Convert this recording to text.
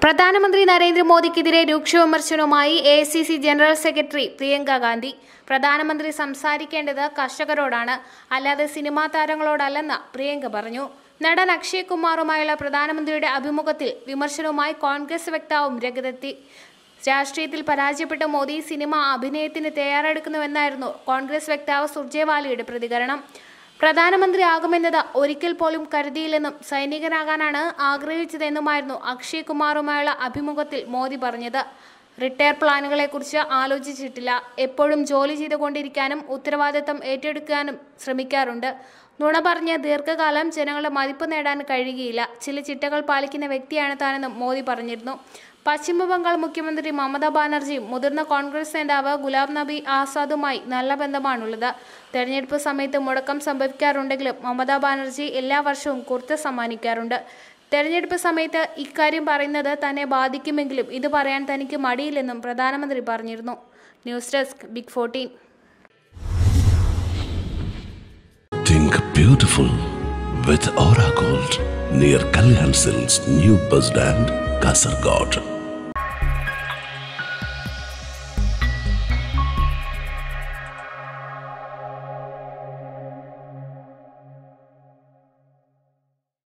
പ്രധാനമന്ത്രി നരേന്ദ്രമോദിക്കെതിരെ രൂക്ഷ വിമർശനവുമായി A C C general secretary Priyanka Gandhi പ്രധാനമന്ത്രി സംസാരിക്കേണ്ടത് കർഷകരോടാണ് അല്ലാതെ സിനിമാ താരങ്ങളോടല്ലെന്ന് പ്രിയങ്ക പറഞ്ഞു നടൻ അക്ഷയ് കുമാറുമായുള്ള പ്രധാനമന്ത്രിയുടെ അഭിമുഖത്തിൽ വിമർശനവുമായി കോൺഗ്രസ് വക്താവും രംഗത്തെത്തി രാഷ്ട്രീയത്തിൽ പരാജയപ്പെട്ട മോദി സിനിമ അഭിനയത്തിന് തയ്യാറെടുക്കുന്നുവെന്നായിരുന്നു കോൺഗ്രസ് വക്താവ് സുർജേവാലയുടെ പ്രതികരണം പ്രധാനമന്ത്രിയാകുമെന്നത് ഒരിക്കൽ പോലും കരുതിയില്ലെന്നും സൈനികനാകാനാണ് ആഗ്രഹിച്ചതെന്നുമായിരുന്നു അക്ഷയ് കുമാറുമായുള്ള അഭിമുഖത്തിൽ മോദി പറഞ്ഞത് റിട്ടയർ പ്ലാനുകളെക്കുറിച്ച് ആലോചിച്ചിട്ടില്ല എപ്പോഴും ജോലി ചെയ്തുകൊണ്ടിരിക്കാനും ഉത്തരവാദിത്തം ഏറ്റെടുക്കാനും ശ്രമിക്കാറുണ്ട് നുണ പറഞ്ഞ് ദീർഘകാലം ജനങ്ങളുടെ മതിപ്പ് നേടാൻ കഴിയുകയില്ല ചില ചിട്ടകൾ പാലിക്കുന്ന വ്യക്തിയാണ് താനെന്നും മോദി പറഞ്ഞിരുന്നു പശ്ചിമ ബംഗാൾ മുഖ്യമന്ത്രി മമതാ ബാനർജിയും മുതിർന്ന കോൺഗ്രസ് നേതാവ് ഗുലാം നബി ആസാദുമായി നല്ല ബന്ധമാണുള്ളത് തെരഞ്ഞെടുപ്പ് സമയത്ത് മുടക്കം സംഭവിക്കാറുണ്ടെങ്കിലും മമതാ ബാനർജി എല്ലാ വർഷവും കുർത്ത സമ്മാനിക്കാറുണ്ട് തെരഞ്ഞെടുപ്പ് സമയത്ത് ഇക്കാര്യം പറയുന്നത് തന്നെ ബാധിക്കുമെങ്കിലും ഇത് പറയാൻ തനിക്ക് മടിയില്ലെന്നും പ്രധാനമന്ത്രി പറഞ്ഞിരുന്നു news desk big fourteen Think beautiful with Aura Gold near Kalyan Silks, New Bus Stand, Kasargod.